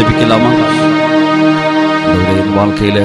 ஜெபிக்கலாமா ஆண்டவரே, என் வாழ்க்கையில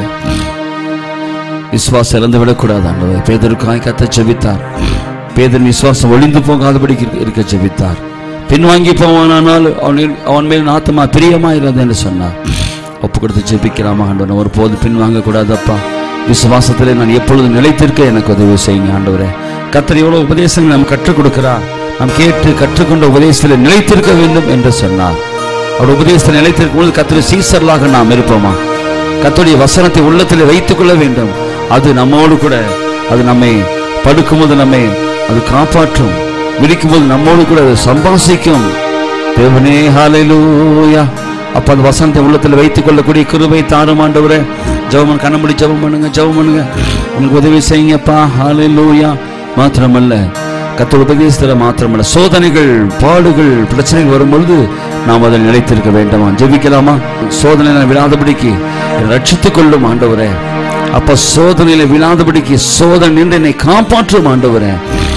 விசுவாசம் இழந்து விடக்கூடாது ஆண்டவர் பேதருக்காய் கத்த ஜெபித்தார் பேதன் விசுவாசம் ஒளிந்து போகாதபடி இருக்க- இருக்க ஜெபித்தார் பின்வாங்கி போவானால் அவனில் அவன் மேல் ஆத்மா பிரியமா இருந்தது என்று சொன்னார் ஒப்பு கொடுத்து ஜெபிக்கலாமா ஆண்டவர் ஒரு போது பின்வாங்க கூடாதப்பா விசுவாசத்திலே நான் எப்பொழுதும் நிலைத்திருக்க எனக்கு உதவி செய்யுங்க ஆண்டவரே கத்தர் எவ்வளவு உபதேசங்கள் நாம் கற்றுக் கொடுக்கிறார் நாம் கேட்டு கற்றுக்கொண்ட உபதேசத்தில் நிலைத்திருக்க வேண்டும் என்று சொன்னார் அவர் உபதேசத்தில் நிலைத்திருக்கும் பொழுது கத்திர சீசர்களாக நாம் இருப்போமா கர்த்தருடைய வசனத்தை உள்ளத்தில் வைத்துக் கொள்ள வேண்டும் அது நம்மோடு கூட அது நம்மை படுக்கும்போது நம்மை அது காப்பாற்றும் விழிக்கும்போது நம்மோடு கூட அது சம்பாசிக்கும் தேவனே ஹalleluya அப்ப அந்த வசனத்தை உள்ளத்தில் வைத்துக் கொள்ளக்கூடிய கிருபை தாரும் ஆண்டவரே ஜெபம் கண்ணமுடி ஜெபம் பண்ணுங்க ஜெபம் பண்ணுங்க உங்களுக்கு உதவி செய்யுங்கப்பா ஹalleluya மாத்திரமல்ல கத்தோட உபதேசத்தில் மாத்திரமல்ல சோதனைகள் பாடுகள் பிரச்சனைகள் வரும்பொழுது நாம் அதில் நிலைத்திருக்க வேண்டாமா ஜெபிக்கலாமா சோதனையில விழாதபடிக்கு என்னை ரட்சித்துக் கொள்ளும் ஆண்டவரே அப்ப சோதனையில விழாதபடிக்கு சோதனை நின்று என்னை காப்பாற்றும் ஆண்டவரே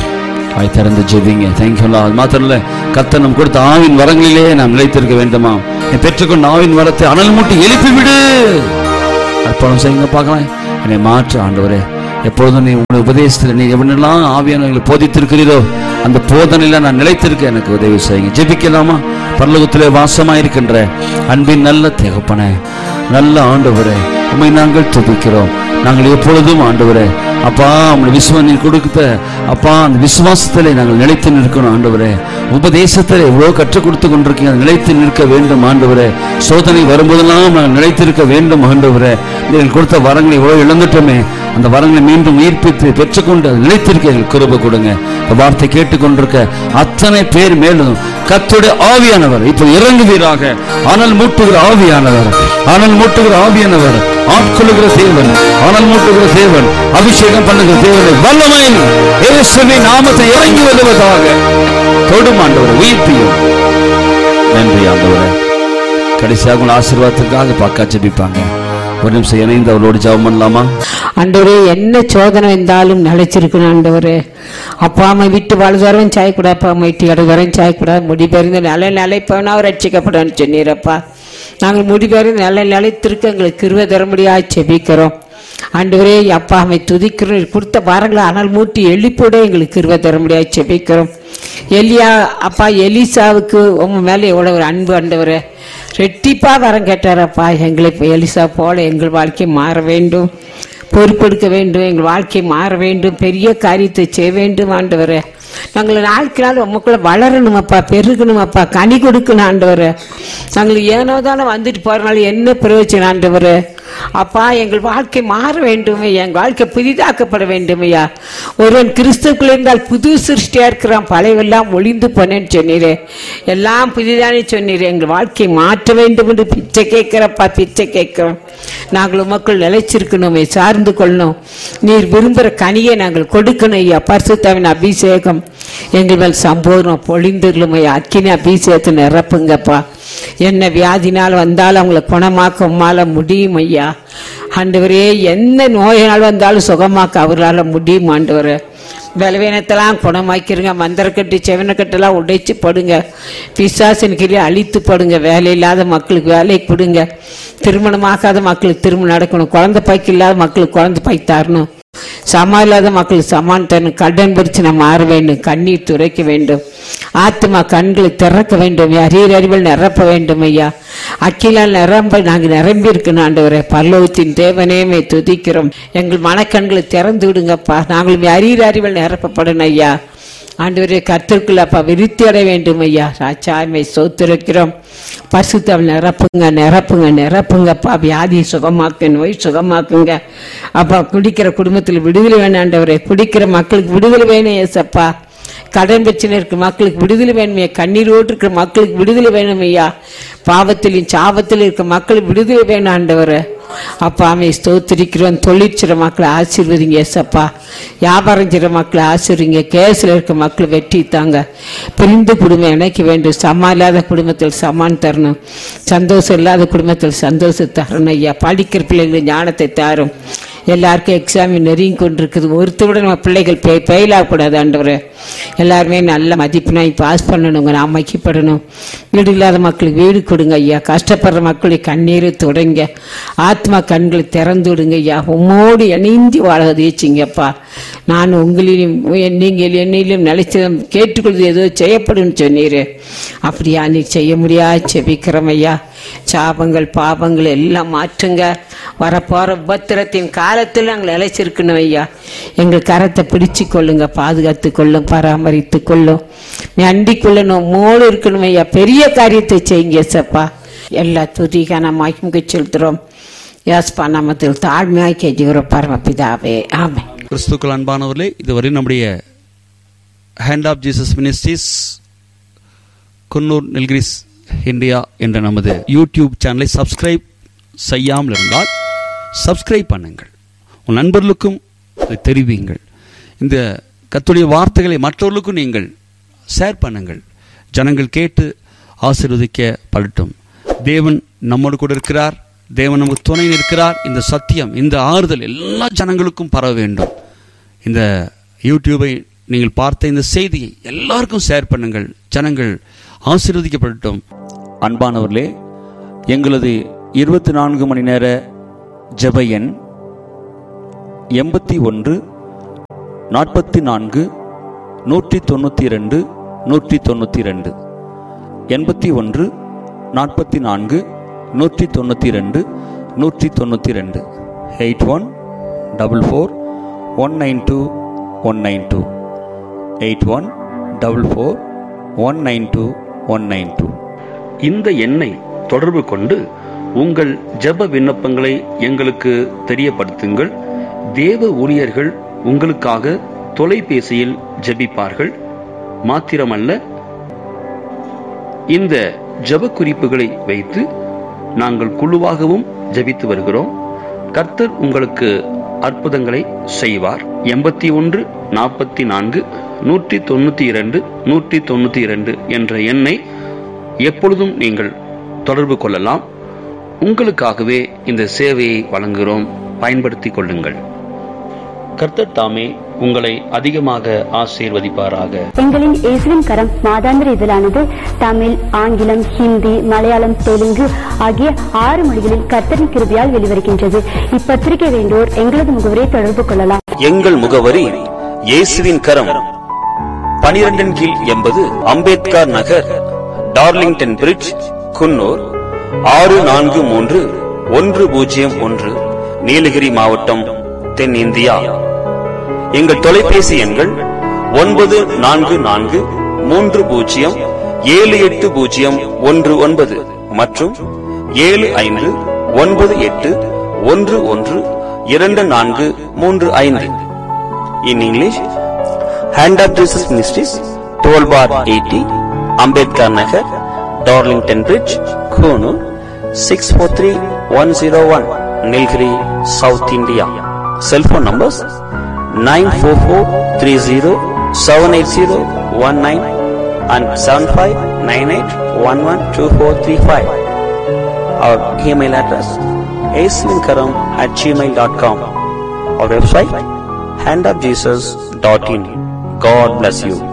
வாய் திறந்து ஜெபிங்க தேங்க்யூலா அது மாத்திரம் இல்ல கர்த்தர் நம் கொடுத்த ஆவின் வரங்களிலே நாம் நிலைத்திருக்க வேண்டுமா நீ பெற்றுக்கொண்ட ஆவின் வரத்தை அனல் மூட்டி எழுப்பி விடு அர்ப்பணம் செய்யுங்க பார்க்கலாம் என்னை மாற்று ஆண்டவரே எப்பொழுதும் நீ உங்களுடைய உபதேசத்தில் நீ எவனெல்லாம் ஆவியானவர்களை போதித்திருக்கிறீரோ அந்த போதனையில நான் நிலைத்திருக்க எனக்கு உதவி செய்யுங்க ஜெபிக்கலாமா பரலோகத்திலே வாசமா இருக்கின்ற அன்பின் நல்ல தேகப்பனே நல்ல ஆண்டவரே உண்மை நாங்கள் துதிக்கிறோம் நாங்கள் எப்பொழுதும் ஆண்டவரே அப்பா உங்களுடைய விசுவ நீர் கொடுத்த அப்பா அந்த விசுவாசத்திலே நாங்கள் நிலைத்து நிற்கணும் ஆண்டவரே உபதேசத்திலே எவ்வளவு கற்றுக் கொடுத்து கொண்டிருக்கீங்க அது நிலைத்து நிற்க வேண்டும் ஆண்டவரே சோதனை வரும்போதெல்லாம் நாங்கள் நிலைத்திருக்க வேண்டும் ஆண்டவரே நீங்கள் கொடுத்த வரங்களை எவ்வளவு இழந்துட்டோமே அந்த வரங்களை மீண்டும் உயிர்ப்பித்து பெற்றுக்கொண்டு அது நிலைத்திருக்க எங்களுக்கு கிருபை கொடுங்க இந்த வார்த்தை கேட்டுக்கொண்டிருக்க அத்தனை பேர் மேலும் கத்துடைய ஆவியானவர் இப்போ இறங்குவீராக அனல் மூட்டுகிற ஆவியானவர் அனல் மூட்டுகிற ஆவியானவர் ஆட்கொள்ளுகிற தேவன் அனல் மூட்டுகிற தேவன் அபிஷேகம் பண்ணுகிற தேவனை வல்லமை இயேசுவின் நாமத்தை இறங்கி வருவதாக தொடும் ஆண்டவர் உயிர்ப்பியும் நன்றி ஆண்டவரே கடைசியாக உங்கள் ஆசீர்வாதத்திற்காக பாக்கா ஜெபிப்பாங்க ஒரு நிமிஷம் இணைந்து அவளோடு ஜெபம் பண்ணலாமா ஆண்டவரே என்ன சோதனை இருந்தாலும் நிலைச்சிருக்கணும் ஆண்டவரே அப்பா அம்மா விட்டு வாழ்வாரம் சாயக்கூடாது அப்பா அம்மா விட்டு இடதுவரம் சாயக்கூடாது முடிபெயர்ந்து நல்ல நிலைப்பவனா ரட்சிக்கப்படணும்னு சொன்னீரப்பா நாங்கள் முடிபெயர்ந்து நல்ல நிலைத்திருக்க எங்களுக்கு கிருவ தர முடியாது செபிக்கிறோம் ஆண்டவரே அப்பா அம்மை துதிக்கிறோம் நீர் கொடுத்த வாரங்களை அனல் மூட்டி எழுப்பிவிட எங்களுக்கு கிருவ தர முடியாது செபிக்கிறோம் எலியா அப்பா எலிசாவுக்கு உங்க மேலே எவ்வளோ ஒரு அன்பு ஆண்டவரே ரெட்டிப்பா வரம் கேட்டாரப்பா எங்களை இப்போ எலிசா போல எங்கள் வாழ்க்கை மாற வேண்டும் பொறுப்பெடுக்க வேண்டும் எங்கள் வாழ்க்கை மாற வேண்டும் பெரிய காரியத்தை செய்ய வேண்டும் ஆண்டவரே நாங்கள் நாளுக்கு நாள் உமக்குள்ள வளரணுமப்பா பெருகணுமப்பா கனி கொடுக்கணும் ஆண்டவரே நாங்கள் ஏனோ தானே வந்துட்டு போறனால என்ன பிரயோஜனம் ஆண்டவரே அப்பா எங்கள் வாழ்க்கை மாற வேண்டும் எங்கள் வாழ்க்கை புதிதாக்கப்பட வேண்டும் ஐயா ஒருவன் கிறிஸ்துக்குள்ள இருந்தால் புது சிருஷ்டியா இருக்கிறான் பழையவெல்லாம் ஒளிந்து போனேன்னு சொன்னீரே எல்லாம் புதிதானே சொன்னீரே எங்கள் வாழ்க்கையை மாற்ற வேண்டும் என்று பிச்சை கேட்கிறப்பா பிச்சை கேட்கிறோம் நாங்கள் உமக்குள் நிலைச்சிருக்கணுமே சார்ந்து கொள்ளணும் நீர் விரும்புகிற கனியை நாங்கள் கொடுக்கணும் ஐயா பரிசுத்தாவின் அபிஷேகம் எங்கள் மேல் சம்பூர்ணம் பொழிந்துள்ளமை அக்கினி அபிஷேகத்தை நிரப்புங்கப்பா என்ன வியாதினால் வந்தாலும் அவங்கள குணமாக்க உம்மால முடியும் ஐயா ஆண்டவரே எந்த நோயினால் வந்தாலும் சுகமாக்க அவரால் முடியும் ஆண்டவரே பலவீனத்தெல்லாம் குணமாக்கிருங்க மந்திரக்கட்டு செவனக்கட்டெல்லாம் உடைச்சு படுங்க பிசாசின் கிளி அழித்து படுங்க வேலை இல்லாத மக்களுக்கு வேலை கொடுங்க திருமணமாகாத மக்களுக்கு திருமணம் நடக்கணும் குழந்தை பாய்க்கு இல்லாத மக்களுக்கு குழந்தை பாய் தரணும் சமா இல்லாத மக்களுக்கு சமான் தரணும் கடன் பிரச்சனை மாற வேண்டும் கண்ணீர் துரைக்க வேண்டும் ஆத்மா கண்களை திறக்க வேண்டும் அறியர் அறிவில் நிரப்ப வேண்டும் ஐயா அக்கிலால் நிரம்ப நாங்கள் நிரம்பி இருக்கணும் ஆண்டவரே பல்லவத்தின் தேவனேமே துதிக்கிறோம் எங்கள் மனக்கண்களை திறந்து விடுங்கப்பா நாங்கள் அறியர் அறிவில் நிரப்பப்படணும் ஐயா ஆண்டவரே கத்திற்குள்ள அப்பா விருத்தி அடைய வேண்டும் ஐயா ராஜாமை சோத்திருக்கிறோம் பசுத்தவள் நிரப்புங்க நிரப்புங்க நிரப்புங்கப்பா வியாதி சுகமாக்கு நோய் சுகமாக்குங்க அப்பா குடிக்கிற குடும்பத்தில் விடுதலை வேணும் ஆண்டவரே குடிக்கிற மக்களுக்கு விடுதலை வேணும் ஏசப்பா கடன் பிரச்சனை இருக்க மக்களுக்கு விடுதலை வேணுமே கண்ணீரோடு இருக்கிற மக்களுக்கு விடுதலை வேணும் ஐயா பாவத்திலும் சாபத்திலும் இருக்க மக்களுக்கு விடுதலை வேணும் ஆண்டவரை அப்பா அமை ஸ்தோத்திரிக்கிறோம் தொழிற்சிற மக்களை ஆசீர்வதிங்க ஏசப்பா வியாபாரம் செய்கிற மக்களை ஆசீர்வதிங்க கேஸில் இருக்க மக்களை வெட்டி தாங்க பிரிந்து குடும்பம் இணைக்க வேண்டும் சமா இல்லாத குடும்பத்தில் சமான் தரணும் சந்தோஷம் இல்லாத குடும்பத்தில் சந்தோஷம் தரணும் ஐயா படிக்கிற பிள்ளைங்களுக்கு ஞானத்தை தாரும் எல்லாருக்கும் எக்ஸாம் நெருங்கி கொண்டிருக்குது ஒருத்தரோட நம்ம பிள்ளைகள் ஃபெயில் ஆகக்கூடாது ஆண்டவரே எல்லாருமே நல்ல மதிப்பெண்ணாய் பாஸ் பண்ணணுங்க நாம் மக்கிப்படணும் வீடு இல்லாத மக்களுக்கு வீடு கொடுங்க ஐயா கஷ்டப்படுற மக்களை கண்ணீரை தொடங்க ஆத்மா கண்களை திறந்து விடுங்க ஐயா உம்மோடு இணைந்து வாழ தேய்ச்சிங்கப்பா நான் உங்களிலும் நீங்கள் என்னிலும் நிலைச்சதும் கேட்டுக்கொள்வது ஏதோ செய்யப்படும் சொன்னீர் அப்படியா நீ செய்ய முடியாது செபிக்கிறோம் ஐயா சாபங்கள் பாபங்கள் எல்லாம் மாற்றுங்க வரப்போற உபத்திரத்தின் காலத்தில் நாங்கள் நிலைச்சிருக்கணும் ஐயா எங்கள் கரத்தை பிடிச்சு கொள்ளுங்க பாதுகாத்து கொள்ளும் பராமரித்து கொள்ளும் நீ அண்டிக் கொள்ளணும் மோடு இருக்கணும் ஐயா பெரிய காரியத்தை செய்யுங்க சப்பா எல்லா துதிக்கான மகிமுக செலுத்துறோம் யாஸ்பா நாமத்தில் தாழ்மையாய் கெஞ்சுகிறோம் பரமபிதாவே ஆமென் கிறிஸ்துக்கள் அன்பானவர்களே இதுவரை நம்முடைய Hand of Jesus Ministries Coonoor Nilgiris India என்ற நமது யூடியூப் சேனலை சப்ஸ்கிரைப் செய்யாமல் இருந்தால் சப்ஸ்கிரைப் பண்ணுங்கள் உன் நண்பர்களுக்கும் அதை தெரிவியுங்கள் இந்த கத்துடைய வார்த்தைகளை மற்றவர்களுக்கும் நீங்கள் ஷேர் பண்ணுங்கள் ஜனங்கள் கேட்டு ஆசீர்வதிக்க படட்டும் தேவன் நம்மோடு கூட இருக்கிறார் தேவன் நமக்கு துணை நிற்கிறார் இந்த சத்தியம் இந்த ஆறுதல் எல்லா ஜனங்களுக்கும் பரவ வேண்டும் இந்த யூடியூபை நீங்கள் பார்த்த இந்த செய்தியை எல்லாருக்கும் ஷேர் பண்ணுங்கள் ஜனங்கள் ஆசீர்வதிக்கப்படட்டும் அன்பானவர்களே எங்களது இருபத்தி நான்கு மணி நேர ஜெப எண் எண்பத்தி ஒன்று நாற்பத்தி நான்கு நூற்றி தொண்ணூற்றி ரெண்டு நூற்றி தொண்ணூற்றி ரெண்டு எண்பத்தி ஒன்று நாற்பத்தி நான்கு நூற்றி தொண்ணூற்றி ரெண்டு நூற்றி தொண்ணூற்றி ரெண்டு eight one double four one nine two one nine two eight one double four one nine two one nine two இந்த எண்ணை தொடர்பு கொண்டு உங்கள் ஜெப விண்ணப்பங்களை எங்களுக்கு தெரியப்படுத்துங்கள் தேவ ஊழியர்கள் உங்களுக்காக தொலைபேசியில் ஜெபிப்பார்கள் மாத்திரமல்ல இந்த ஜெப குறிப்புகளை வைத்து நாங்கள் குழுவாகவும் ஜெபித்து வருகிறோம் கர்த்தர் உங்களுக்கு அற்புதங்களை செய்வார் எண்பத்தி ஒன்று நாற்பத்தி நான்கு நூற்றி தொண்ணூத்தி இரண்டு நூற்றி தொண்ணூத்தி இரண்டு என்ற எண்ணை எப்பொழுதும் நீங்கள் தொடர்பு கொள்ளலாம் உங்களுக்காகவே இந்த சேவையை வழங்குகிறோம் பயன்படுத்திக் கொள்ளுங்கள் கர்த்தர் தாமே உங்களை அதிகமாக ஆசீர்வதிப்பாராக எங்களின் இயேசுவின் கரம் மாதாந்திர இதழானது தமிழ் ஆங்கிலம் ஹிந்தி மலையாளம் தெலுங்கு ஆகிய ஆறு மொழிகளில் கர்த்தரின் கிருபையால் வெளிவருகின்றது இப்பத்திரிகை வேண்டோர் எங்களது முகவரை தொடர்பு கொள்ளலாம் எங்கள் முகவரி இயேசுவின் கரம் பனிரெண்டின் கீழ் எண்பது அம்பேத்கர் நகர் டார்லிங்டன் பிரிட்ஜ் குன்னூர் ஆறு நான்கு மூன்று ஒன்று பூஜ்ஜியம் ஒன்று நீலகிரி மாவட்டம் தென்னிந்தியா எங்கள் தொலைபேசி எண்கள் ஒன்பது நான்கு நான்கு மூன்று பூஜ்ஜியம் ஏழு எட்டு பூஜ்ஜியம் ஒன்று ஒன்பது மற்றும் ஏழு ஐந்து ஒன்பது எட்டு ஒன்று ஒன்று இரண்டு நான்கு மூன்று ஐந்து in English Hand of Jesus Ministries twelve bar eighty Ambedkar Nagar Darlington Bridge Coonoor six four three one zero one Nilgiri South India cellphone numbers nine four four three zero seven eight zero one nine and seven five nine eight one one two four three five our email address ஏஸ்லிங்கரம் at Gmail dot com our website handofjesus.in. God bless you.